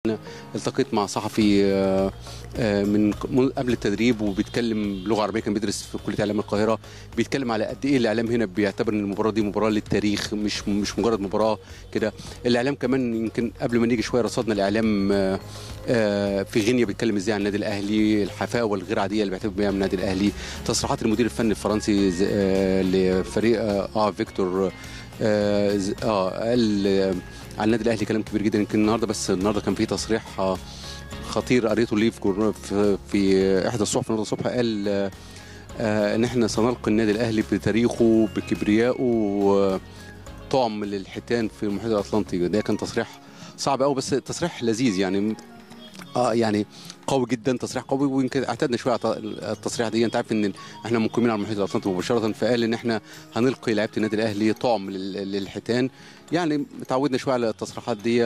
التقيت مع صحفي آه، آه، من من قبل التدريب وبيتكلم لغه عربيه كان بيدرس في كليه اعلام القاهره بيتكلم على قد ايه الاعلام هنا بيعتبر ان المباراه دي مباراه للتاريخ مش مش مجرد مباراه كده الاعلام كمان يمكن قبل ما نيجي شويه رصدنا الاعلام آه، آه، في غينيا بيتكلم ازاي عن النادي الاهلي الحفاوه الغير عاديه اللي بيعتبر بيها من النادي الاهلي تصريحات المدير الفني الفرنسي ز- آه، لفريق اه آه، فيكتور اه ز- آه، قال آه، عن النادي الاهلي كلام كبير جدا يمكن النهارده بس النهارده كان في تصريح آه، خطير قريته ليه في جورنال- في, في احدى الصحف النهارده الصبح قال آه، آه، ان احنا سنلقي النادي الاهلي بتاريخه بكبريائه آه، طعم للحيتان في المحيط الاطلنطي ده كان تصريح صعب قوي بس تصريح لذيذ يعني اه يعني قوي جدا تصريح قوي ويمكن اعتدنا شويه على التصريح دي انت عارف ان احنا مقيمين على المحيط الاطلنطي مباشره فقال ان احنا هنلقي لعيبه النادي الاهلي طعم لل- للحيتان يعني اتعودنا شويه على التصريحات دي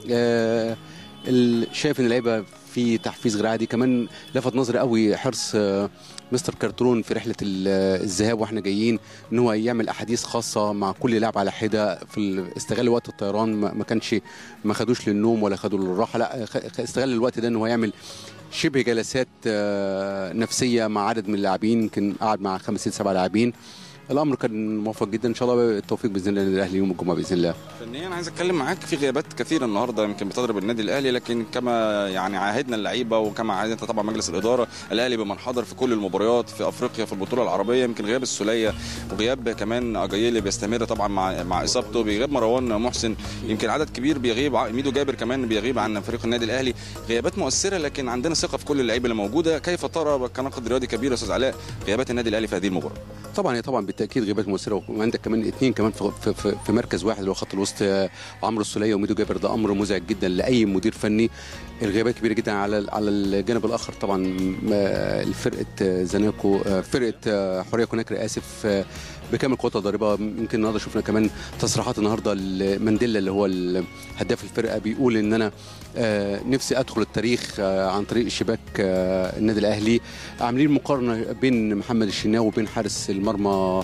آه ال- شايف ان اللعيبه في تحفيز غير عادي كمان لفت نظري قوي حرص آه، مستر كارترون في رحله ال- الذهاب واحنا جايين ان هو يعمل احاديث خاصه مع كل لاعب على حده في ال- استغل وقت الطيران ما ما كانش ما خدوش للنوم ولا خدوا للراحه لا خ- استغل الوقت ده ان هو يعمل شبه جلسات آه، نفسيه مع عدد من اللاعبين يمكن قعد مع خمس ست سبع لاعبين الامر كان موفق جدا ان شاء الله التوفيق باذن الله للاهلي يوم الجمعه باذن الله فنيا انا عايز اتكلم معاك في غيابات كثيره النهارده يمكن بتضرب النادي الاهلي لكن كما يعني عاهدنا اللعيبه وكما عاهدنا طبعا مجلس الاداره الاهلي بمن حضر في كل المباريات في افريقيا في البطوله العربيه يمكن غياب السوليه وغياب كمان اجايلي بيستمر طبعا مع مع اصابته بيغيب مروان محسن يمكن عدد كبير بيغيب ع- ميدو جابر كمان بيغيب عن فريق النادي الاهلي غيابات مؤثره لكن عندنا ثقه في كل اللعيبه اللي موجوده كيف ترى كناقد رياضي كبير يا استاذ علاء غيابات النادي الاهلي في هذه المباراه طبعا هي طبعا بالتاكيد غيابات مؤثره وعندك كمان اثنين كمان في, في, في, في مركز واحد اللي هو خط الوسط آه، عمرو السوليه وميدو جابر ده امر مزعج جدا لاي مدير فني الغيابات كبيره جدا على على الجانب الاخر طبعا آه، الفرقه آه، زناكو آه، فرقه آه، حوريه كوناكري اسف آه، بكامل قوتها الضاربه يمكن النهارده شفنا كمان تصريحات النهارده مانديلا اللي هو ال- هداف الفرقه بيقول ان انا آه، نفسي ادخل التاريخ آه، عن طريق شباك آه، النادي الاهلي عاملين مقارنه بين محمد الشناوي وبين حارس المرمى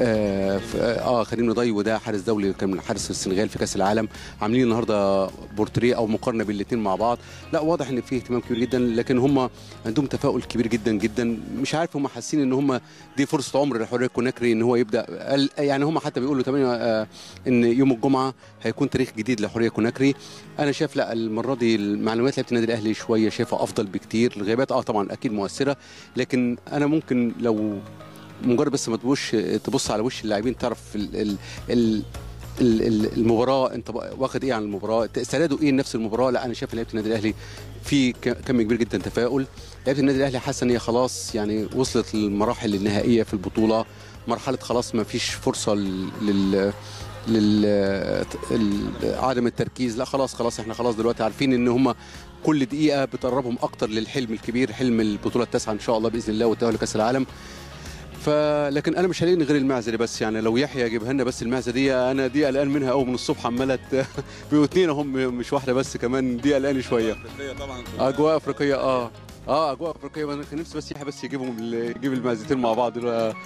اه ف- آه، كريم نضاي وده حارس دولي كان حارس السنغال في كاس العالم عاملين النهارده بورتريه او مقارنه بين الاثنين مع بعض لا واضح ان في اهتمام كبير جدا لكن هم عندهم تفاؤل كبير جدا جدا مش عارف هم حاسين ان هم دي فرصه عمر لحوريه كوناكري ان هو يبدا قال- يعني هم حتى بيقولوا تمام آه، ان يوم الجمعه هيكون تاريخ جديد لحوريه كوناكري انا شايف لا المره دي المعلومات لعيبه النادي الاهلي شويه شايفها افضل بكتير الغيابات اه طبعا اكيد مؤثره لكن انا ممكن لو مجرد بس ما تبص تبص على وش اللاعبين تعرف ال ال ال ال- ال- المباراه انت بقى واخد ايه عن المباراه استعدادوا ايه لنفس المباراه لا انا شايف لعيبه النادي الاهلي في ك- كم كبير جدا تفاؤل لعيبه النادي الاهلي حاسه ان هي خلاص يعني وصلت للمراحل النهائيه في البطوله مرحله خلاص ما فيش فرصه لل لل لل ال- عدم التركيز لا خلاص خلاص احنا خلاص دلوقتي عارفين ان هم كل دقيقه بتقربهم اكتر للحلم الكبير حلم البطوله التاسعه ان شاء الله باذن الله والتاهل لكاس العالم فلكن انا مش هلاقي غير المعزه دي بس يعني لو يحيى يجيبها لنا بس المعزه دي انا دي قلقان منها قوي من الصبح عماله ت- بيبقوا اتنين هم مش واحده بس كمان دي قلقان شويه اجواء افريقيه اه اه اجواء افريقيه انا كان نفسي بس يحيى بس يجيبهم ال- يجيب المعزتين مع بعض دول.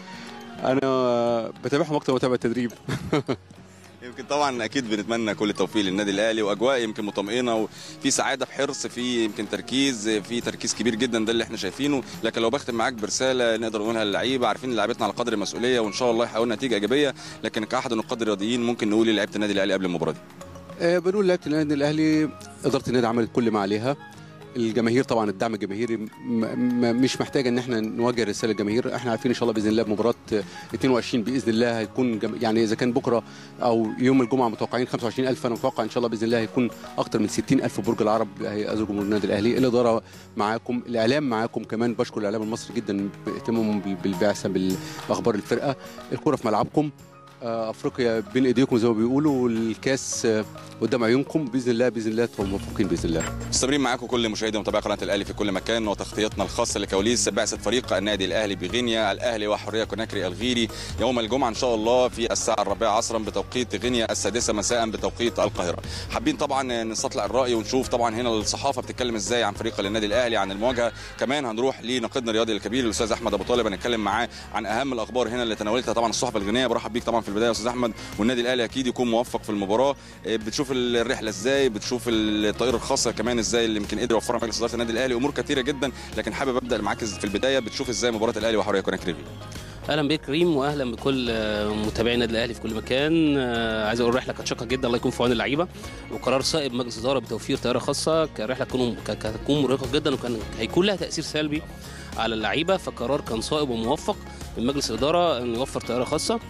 انا بتابعهم اكتر ما بتابع التدريب يمكن طبعا اكيد بنتمنى كل التوفيق للنادي الاهلي واجواء يمكن مطمئنه وفي سعاده في حرص في يمكن تركيز في تركيز كبير جدا ده اللي احنا شايفينه لكن لو بختم معاك برساله نقدر نقولها للعيبه عارفين ان لعيبتنا على قدر المسؤوليه وان شاء الله يحققوا نتيجه ايجابيه لكن كاحد النقاد الرياضيين ممكن نقول لعيبه النادي الاهلي قبل المباراه دي آه، بنقول لعيبه النادي الاهلي اداره النادي عملت كل ما عليها الجماهير طبعا الدعم الجماهيري م- م- مش محتاجه ان احنا نوجه رساله للجماهير احنا عارفين ان شاء الله باذن الله بمباراه 22 باذن الله هيكون جم... يعني اذا كان بكره او يوم الجمعه متوقعين 25000 انا متوقع ان شاء الله باذن الله هيكون اكتر من 60000 برج العرب هيأذوا جمهور النادي الاهلي الاداره معاكم الاعلام معاكم كمان بشكر الاعلام المصري جدا باهتمامهم بال- بالبعثه باخبار الفرقه الكره في ملعبكم آه، افريقيا بين ايديكم زي ما بيقولوا والكاس آه، قدام عيونكم باذن الله باذن الله تبقوا موفقين باذن الله مستمرين معاكم كل مشاهدي ومتابعي قناه الاهلي في كل مكان وتغطيتنا الخاصه لكواليس بعثه فريق النادي الاهلي بغينيا الاهلي وحريه كوناكري الغيري يوم الجمعه ان شاء الله في الساعه الرابعه عصرا بتوقيت غينيا السادسه مساء بتوقيت القاهره حابين طبعا نستطلع الراي ونشوف طبعا هنا الصحافه بتتكلم ازاي عن فريق النادي الاهلي عن المواجهه كمان هنروح لناقدنا الرياضي الكبير الاستاذ احمد ابو طالب هنتكلم معاه عن اهم الاخبار هنا اللي تناولتها طبعا الصحف الغينيه برحب بيك طبعا في في البدايه يا استاذ احمد والنادي الاهلي اكيد يكون موفق في المباراه آه، بتشوف الرحله ازاي بتشوف الطائره الخاصه كمان ازاي اللي يمكن قدر يوفرها مجلس اداره النادي الاهلي امور كثيره جدا لكن حابب ابدا معاك في البدايه بتشوف ازاي مباراه الاهلي وحريه كوناكري اهلا بك كريم واهلا بكل آه، متابعي النادي الاهلي في كل مكان آه، عايز اقول رحله كانت شاقه جدا الله يكون في عون اللعيبه وقرار صائب مجلس اداره بتوفير طياره خاصه كرحله تكون ك- ك- هتكون مرهقه جدا وكان هيكون لها تاثير سلبي على اللعيبه فقرار كان صائب وموفق من مجلس الاداره ان يوفر طياره خاصه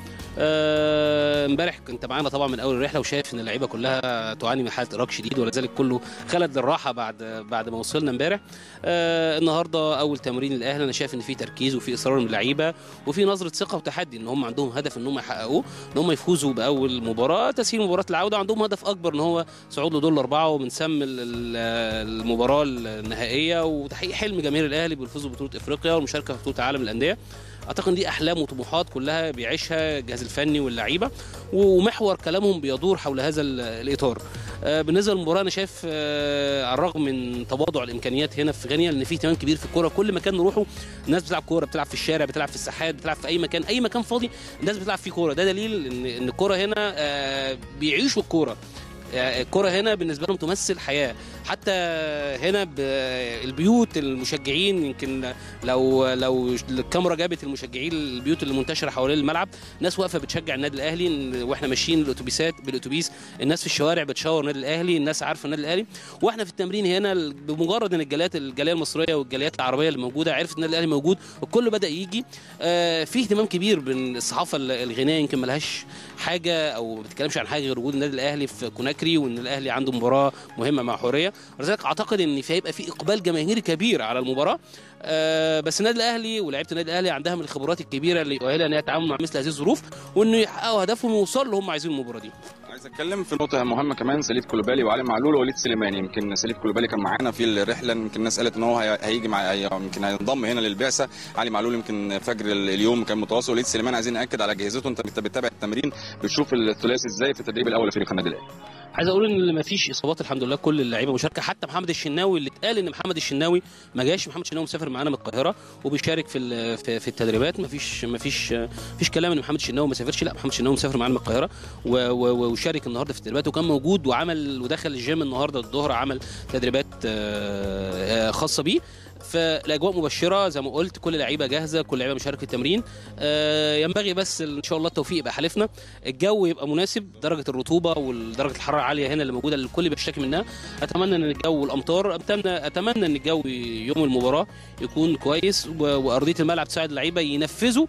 آه، امبارح كنت معانا طبعا من اول الرحله وشايف ان اللعيبه كلها تعاني من حاله ارهاق شديد ولذلك كله خلد للراحه بعد بعد ما وصلنا امبارح آه، النهارده اول تمرين الاهلي انا شايف ان في تركيز وفي اصرار من اللعيبه وفي نظره ثقه وتحدي ان هم عندهم هدف ان هم يحققوه ان هم يفوزوا باول مباراه تسهيل مباراه العوده عندهم هدف اكبر ان هو صعود لدور الاربعه وبنسم ال- ال- المباراه النهائيه وتحقيق حلم جماهير الاهلي بالفوز ببطوله افريقيا والمشاركه في بطوله عالم الانديه اعتقد دي احلام وطموحات كلها بيعيشها الجهاز الفني واللعيبه ومحور كلامهم بيدور حول هذا ال- الاطار آه، بالنسبه للمباراه انا شايف آه، على الرغم من تواضع الامكانيات هنا في غينيا لان في اهتمام كبير في الكوره كل مكان نروحه الناس بتلعب كوره بتلعب في الشارع بتلعب في الساحات بتلعب في اي مكان اي مكان فاضي الناس بتلعب فيه كوره ده دليل ان ان الكوره هنا آه، بيعيشوا الكوره آه، الكرة هنا بالنسبة لهم تمثل حياة حتى هنا ب- البيوت المشجعين يمكن لو لو الكاميرا جابت المشجعين البيوت اللي منتشرة حوالين الملعب ناس واقفة بتشجع النادي الأهلي إن- واحنا ماشيين الأتوبيسات بالأتوبيس الناس في الشوارع بتشاور النادي الأهلي الناس عارفة النادي الأهلي واحنا في التمرين هنا ال- بمجرد ان الجاليات الجاليه المصريه والجاليات العربيه اللي موجوده عرفت النادي الاهلي موجود والكل بدا يجي آه، في اهتمام كبير بين الصحافه ال- الغنائيه يمكن ملهاش حاجه او ما بتتكلمش عن حاجه غير وجود النادي الاهلي في كوناكري وان الاهلي عنده مباراه مهمه مع حوريه ولذلك اعتقد ان في هيبقى في اقبال جماهيري كبير على المباراه آه، بس النادي الاهلي ولاعيبه النادي الاهلي عندها من الخبرات الكبيره اللي يؤهلها ان هي تتعامل مع مثل هذه الظروف وانه يحققوا هدفهم ويوصلوا اللي هم عايزين المباراه دي عايز اتكلم في نقطه مهمه كمان سليف كولوبالي وعلي معلول ووليد سليماني يمكن سليف كولوبالي كان معانا في الرحله يمكن الناس قالت ان هو هي- هيجي مع هي- يمكن هينضم هنا للبعثه علي معلول يمكن فجر ال- اليوم كان متواصل وليد سليمان عايزين ناكد على جهازته انت بت- بتتابع التمرين بتشوف الثلاثي ازاي في التدريب الاول لفريق النادي الاهلي عايز اقول ان ما فيش اصابات الحمد لله كل اللعيبه مشاركه حتى محمد الشناوي اللي اتقال ان محمد الشناوي ما جاش محمد الشناوي مسافر معانا من القاهره وبيشارك في ال- في, في التدريبات ما فيش ما فيش ما فيش كلام ان محمد الشناوي ما سافرش لا محمد الشناوي مسافر معانا من القاهره و- و- وشارك النهارده في التدريبات وكان موجود وعمل ودخل الجيم النهارده الظهر عمل تدريبات آه، آه، خاصه بيه فالاجواء مبشره زي ما قلت كل لعيبه جاهزه كل لعيبه مشاركه في التمرين آه، ينبغي بس ان شاء الله التوفيق يبقى حالفنا الجو يبقى مناسب درجه الرطوبه ودرجه الحراره العاليه هنا اللي موجوده اللي الكل بيشتكي منها اتمنى ان الجو والامطار اتمنى اتمنى ان الجو يوم المباراه يكون كويس و- وارضيه الملعب تساعد اللعيبه ينفذوا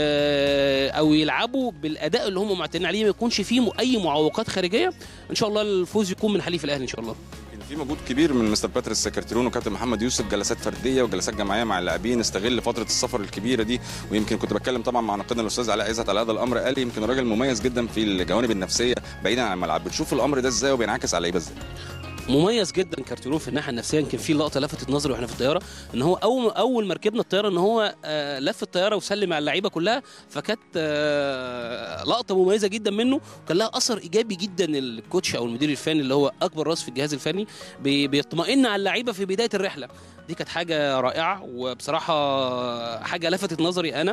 آه، او يلعبوا بالاداء اللي هم معتادين عليه ما يكونش فيه م- اي معوقات خارجيه ان شاء الله الفوز يكون من حليف الاهلي ان شاء الله كان في مجهود كبير من مستر باتريس سكرتيرون وكابتن محمد يوسف جلسات فرديه وجلسات جماعيه مع اللاعبين استغل فتره السفر الكبيره دي ويمكن كنت بتكلم طبعا مع ناقدنا الاستاذ علاء عزت على هذا الامر قال لي يمكن الراجل مميز جدا في الجوانب النفسيه بعيدا عن الملعب بتشوف الامر ده ازاي وبينعكس على اللعيبه ازاي مميز جدا كارتيرون في الناحيه النفسيه يمكن في لقطه لفتت نظري واحنا في الطياره ان هو اول اول ما ركبنا الطياره ان هو آه، لف الطياره وسلم على اللعيبه كلها فكانت آه، لقطه مميزه جدا منه وكان لها اثر ايجابي جدا الكوتش او المدير الفني اللي هو اكبر راس في الجهاز الفني بي- بيطمئن على اللعيبه في بدايه الرحله دي كانت حاجه رائعه وبصراحه حاجه لفتت نظري انا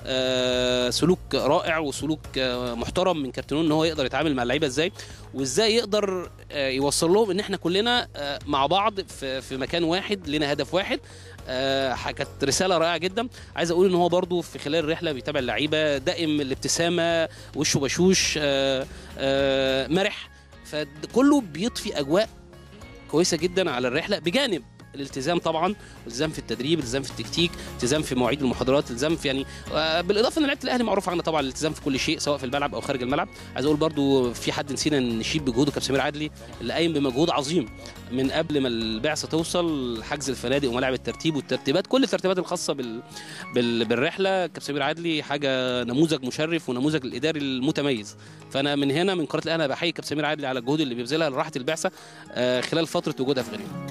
آه، سلوك رائع وسلوك آه، محترم من كارتيرون ان هو يقدر يتعامل مع اللعيبه ازاي وازاي يقدر آه، يوصل لهم ان احنا كلنا آه، مع بعض في في مكان واحد لنا هدف واحد آه، ح- كانت رساله رائعه جدا عايز اقول ان هو برضو في خلال الرحله بيتابع اللعيبه دائم الابتسامه وشه بشوش آه، آه، مرح فكله بيضفي اجواء كويسه جدا على الرحله بجانب الالتزام طبعا التزام في التدريب التزام في التكتيك التزام في مواعيد المحاضرات التزام في يعني آه، بالاضافه ان لعيبه الاهلي معروف عنها طبعا الالتزام في كل شيء سواء في الملعب او خارج الملعب عايز اقول برضو في حد نسينا نشيد بجهوده كابتن سمير عدلي اللي قايم بمجهود عظيم من قبل ما البعثه توصل حجز الفنادق وملاعب الترتيب والترتيبات كل الترتيبات الخاصه بال... بال... بالرحله كابتن سمير عدلي حاجه نموذج مشرف ونموذج الاداري المتميز فانا من هنا من قناه الاهلي أنا بحيي كابتن سمير عدلي على الجهود اللي بيبذلها لراحه البعثه آه، خلال فتره وجودها في غينيا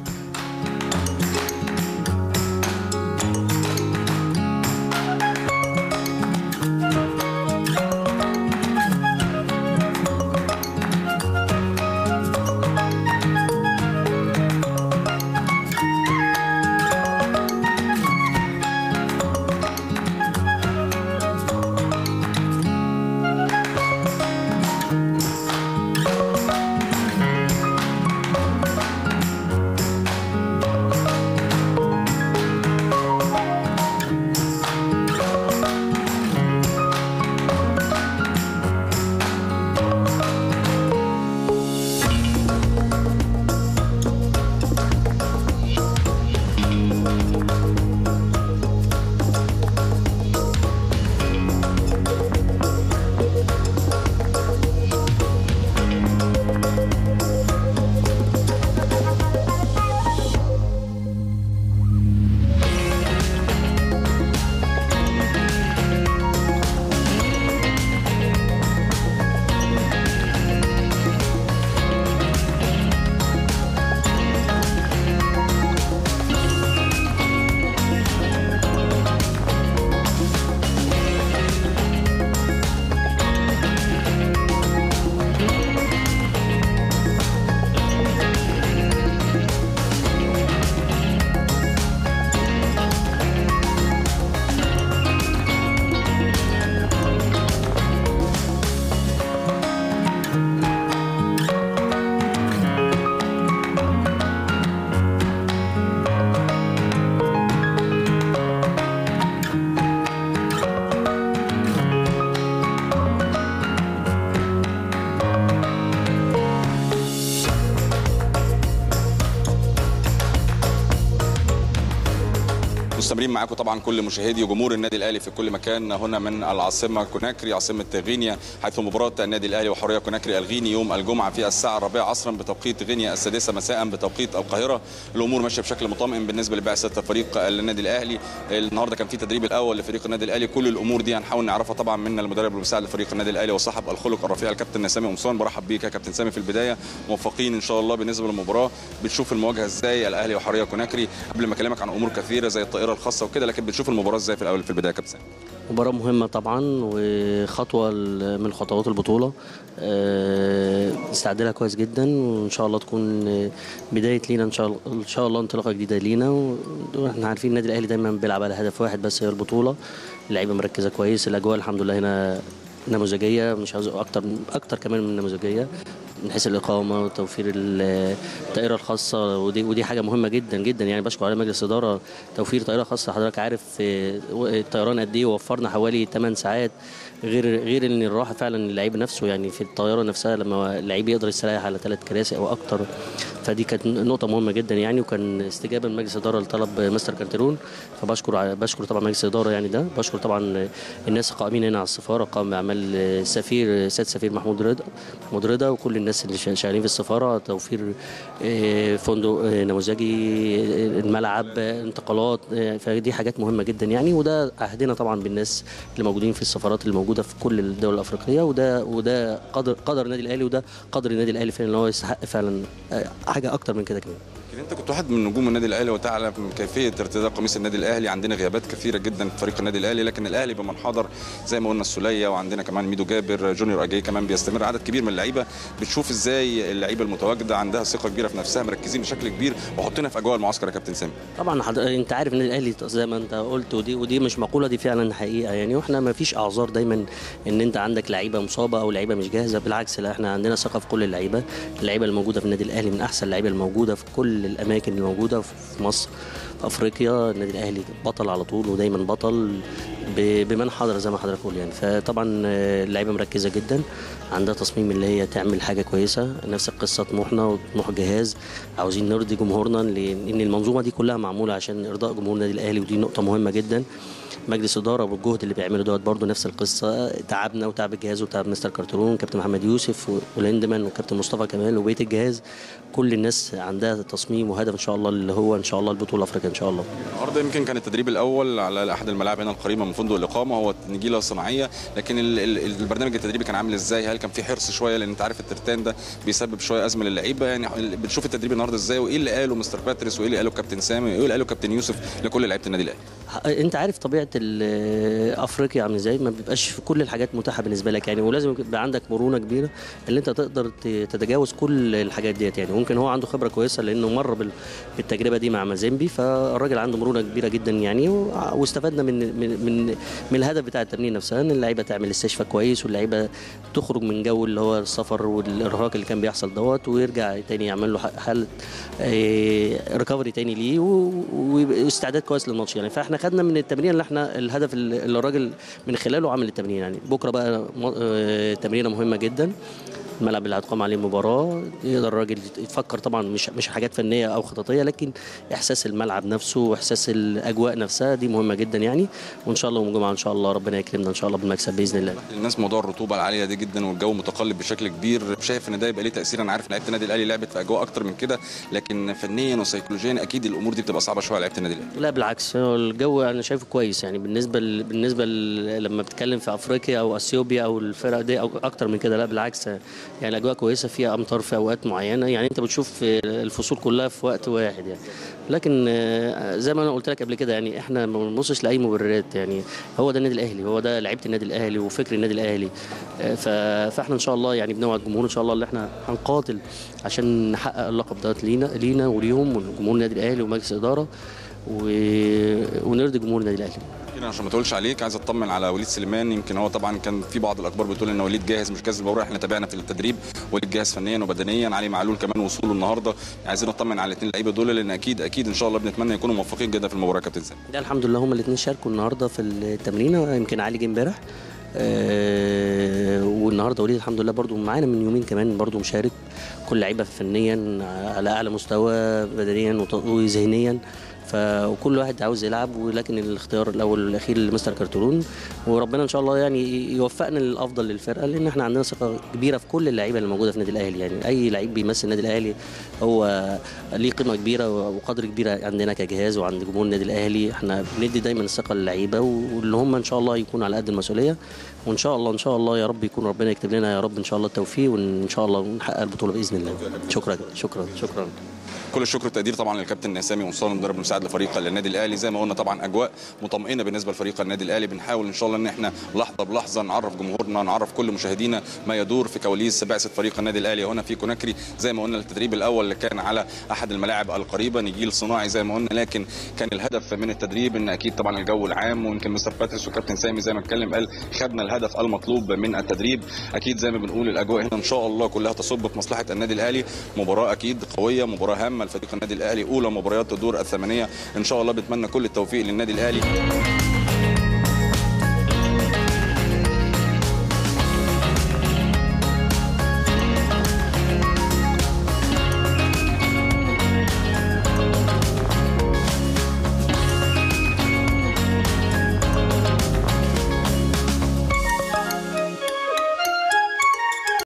مستمرين معاكم طبعا كل مشاهدي وجمهور النادي الاهلي في كل مكان هنا من العاصمه كوناكري عاصمه غينيا حيث مباراه النادي الاهلي وحريه كوناكري الغيني يوم الجمعه في الساعه الرابعه عصرا بتوقيت غينيا السادسه مساء بتوقيت القاهره الامور ماشيه بشكل مطمئن بالنسبه لبعثه فريق النادي الاهلي النهارده كان في تدريب الاول لفريق النادي الاهلي كل الامور دي هنحاول نعرفها طبعا من المدرب المساعد لفريق النادي الاهلي وصاحب الخلق الرفيع الكابتن سامي قمصان برحب بيك يا كابتن سامي في البدايه موفقين ان شاء الله بالنسبه للمباراه بتشوف المواجهه ازاي الاهلي وحريه كوناكري قبل ما اكلمك عن امور كثيره زي الطائره الخاصه وكده لكن بتشوف المباراه ازاي في الاول في البدايه يا كابتن سامي مباراة مهمة طبعا وخطوة من خطوات البطولة آه، نستعد لها كويس جدا وإن شاء الله تكون بداية لينا إن شاء الله إن شاء الله انطلاقة جديدة لينا وإحنا عارفين النادي الأهلي دايما بيلعب على هدف واحد بس هي البطولة اللعيبة مركزة كويس الأجواء الحمد لله هنا نموذجية مش عاوز أكتر أكتر كمان من نموذجية من حيث الاقامه وتوفير الطائره الخاصه ودي ودي حاجه مهمه جدا جدا يعني بشكر على مجلس الاداره توفير طائره خاصه حضرتك عارف آه، الطيران قد ايه وفرنا حوالي 8 ساعات غير غير ان الراحه فعلا اللعيب نفسه يعني في الطياره نفسها لما اللعيب يقدر يستريح على ثلاث كراسي او اكتر فدي كانت نقطه مهمه جدا يعني وكان استجابه من مجلس الاداره لطلب مستر كارترون فبشكر ع- بشكر طبعا مجلس الاداره يعني ده بشكر طبعا الناس القائمين هنا على السفاره قام باعمال السفير سيد سفير محمود رضا محمود رضا وكل الناس اللي شا- شغالين في السفاره توفير آه، فندق آه، نموذجي آه، الملعب آه، انتقالات آه، فدي حاجات مهمه جدا يعني وده عهدنا طبعا بالناس اللي موجودين في السفارات اللي موجوده في كل الدول الافريقيه وده وده قدر قدر النادي الاهلي وده قدر النادي الاهلي فعلا ان هو يستحق فعلا آه، حاجه اكتر من كده كمان لكن انت كنت واحد من نجوم النادي الاهلي وتعلم كيفيه ارتداء قميص النادي الاهلي عندنا غيابات كثيره جدا في فريق النادي الاهلي لكن الاهلي بمن حضر زي ما قلنا السوليه وعندنا كمان ميدو جابر جونيور اجاي كمان بيستمر عدد كبير من اللعيبه بتشوف ازاي اللعيبه المتواجده عندها ثقه كبيره في نفسها مركزين بشكل كبير وحطينا في اجواء المعسكر يا كابتن سامي طبعا حض... انت عارف ان الاهلي زي ما انت قلت ودي ودي مش مقوله دي فعلا حقيقه يعني واحنا ما فيش اعذار دايما ان انت عندك لعيبه مصابه او لعيبه مش جاهزه بالعكس لا احنا عندنا ثقه في كل اللعيبه اللعيبه الموجوده في النادي الاهلي من احسن اللعيبه الموجوده في كل الاماكن الموجوده في مصر في افريقيا النادي الاهلي بطل على طول ودايما بطل ب... بمن حضر زي ما حضرتك قول يعني فطبعا آه، اللعيبه مركزه جدا عندها تصميم اللي هي تعمل حاجه كويسه نفس القصه طموحنا وطموح جهاز عاوزين نرضي جمهورنا لان المنظومه دي كلها معموله عشان ارضاء جمهور النادي الاهلي ودي نقطه مهمه جدا مجلس اداره والجهد اللي بيعمله دوت برضه نفس القصه تعبنا وتعب الجهاز وتعب مستر كارترون كابتن محمد يوسف و- ولاندمان وكابتن مصطفى كمال وبقيه الجهاز كل الناس عندها تصميم وهدف ان شاء الله اللي هو ان شاء الله البطوله الافريقيه ان شاء الله النهارده يمكن كان التدريب الاول على احد الملاعب هنا القريبه من فندق الاقامه هو نجيله صناعيه لكن ال- ال- البرنامج التدريبي كان عامل ازاي هل كان في حرص شويه لان انت عارف الترتان ده بيسبب شويه ازمه للعيبه يعني بتشوف التدريب النهارده ازاي وايه اللي قاله مستر باتريس وايه اللي قاله كابتن سامي وايه اللي قاله كابتن يوسف لكل لعيبه النادي الاهلي انت عارف طبيعه ال- افريقيا عامله ازاي ما بيبقاش في كل الحاجات متاحه بالنسبه لك يعني ولازم يبقى عندك مرونه كبيره اللي انت تقدر ت- تتجاوز كل الحاجات ديت يعني ممكن هو عنده خبره كويسه لانه مر بال- بالتجربه دي مع مازيمبي فالراجل عنده مرونه كبيره جدا يعني و- واستفدنا من من من, من الهدف بتاع التمرين نفسها ان اللعيبه تعمل استشفاء كويس واللعيبه تخرج من جو اللي هو السفر والارهاق اللي كان بيحصل دوت ويرجع تاني يعمل له ح- حاله ريكفري تاني ليه و- واستعداد كويس للماتش يعني فاحنا خدنا من التمرين اللي احنا الهدف اللي اللي الراجل من خلاله عمل التمرين يعني بكره بقى م- آه، تمرينه مهمه جدا الملعب اللي هتقام عليه المباراه يقدر الراجل يفكر طبعا مش مش حاجات فنيه او خططيه لكن احساس الملعب نفسه واحساس الاجواء نفسها دي مهمه جدا يعني وان شاء الله يوم الجمعه ان شاء الله ربنا يكرمنا ان شاء الله بالمكسب باذن الله الناس موضوع الرطوبه العاليه دي جدا والجو متقلب بشكل كبير شايف ان ده يبقى ليه تاثير انا عارف لعيبه النادي الاهلي لعبت في اجواء اكتر من كده لكن فنيا وسيكولوجيا اكيد الامور دي بتبقى صعبه شويه على لعيبه النادي الاهلي لا بالعكس هو الجو انا شايفه كويس يعني بالنسبه ل... بالنسبه ل... لما بتتكلم في افريقيا او اثيوبيا او الفرق دي او اكتر من كده لا بالعكس يعني الاجواء كويسه فيها امطار في اوقات معينه يعني انت بتشوف الفصول كلها في وقت واحد يعني لكن آه، زي ما انا قلت لك قبل كده يعني احنا ما بنبصش لاي مبررات يعني هو ده النادي الاهلي هو ده لعيبه النادي الاهلي وفكر النادي الاهلي آه، ف- فاحنا ان شاء الله يعني بنوعد الجمهور ان شاء الله اللي احنا هنقاتل عشان نحقق اللقب دوت لينا لينا وليهم وجمهور النادي الاهلي ومجلس الاداره و... ونرضي جمهور النادي الاهلي كده عشان ما تقولش عليك عايز اطمن على وليد سليمان يمكن هو طبعا كان في بعض الاخبار بتقول ان وليد جاهز مش جاهز المباراه احنا تابعنا في التدريب وليد جاهز فنيا وبدنيا علي معلول كمان وصوله النهارده عايزين نطمن على الاثنين لعيبه دول لان اكيد اكيد ان شاء الله بنتمنى يكونوا موفقين جدا في المباراه يا كابتن سامي ده الحمد لله هما الاثنين شاركوا النهارده في التمرين يمكن علي جه امبارح آه والنهارده وليد الحمد لله برضو معانا من يومين كمان برضو مشارك كل لعيبه فنيا على اعلى مستوى بدنيا وت- وذهنيا ف وكل واحد عاوز يلعب ولكن الاختيار الاول والاخير لمستر كارترون وربنا ان شاء الله يعني يوفقنا للافضل للفرقه لان احنا عندنا ثقه كبيره في كل اللعيبه اللي موجوده في النادي الاهلي يعني اي لعيب بيمثل النادي الاهلي هو ليه قيمه كبيره وقدر كبير عندنا كجهاز وعند جمهور النادي الاهلي احنا بندي دايما الثقه للعيبه واللي هم ان شاء الله يكونوا على قد المسؤوليه وان شاء الله ان شاء الله يا رب يكون ربنا يكتب لنا يا رب ان شاء الله التوفيق وان شاء الله نحقق البطوله باذن الله شكرا شكرا شكرا كل الشكر والتقدير طبعا للكابتن سامي منصور المدرب المساعد لفريق النادي الاهلي زي ما قلنا طبعا اجواء مطمئنه بالنسبه لفريق النادي الاهلي بنحاول ان شاء الله ان احنا لحظه بلحظه نعرف جمهورنا نعرف كل مشاهدينا ما يدور في كواليس بعثه فريق النادي الاهلي هنا في كوناكري زي ما قلنا التدريب الاول اللي كان على احد الملاعب القريبه نجيل صناعي زي ما قلنا لكن كان الهدف من التدريب ان اكيد طبعا الجو العام ويمكن مستر باتريس وكابتن سامي زي ما اتكلم قال خدنا الهدف المطلوب من التدريب اكيد زي ما بنقول الاجواء هنا ان شاء الله كلها تصب في مصلحه النادي الاهلي مباراه اكيد قويه مباراه هامه لفريق النادي الاهلي اولى مباريات الدور الثمانيه ان شاء الله بتمنى كل التوفيق للنادي الاهلي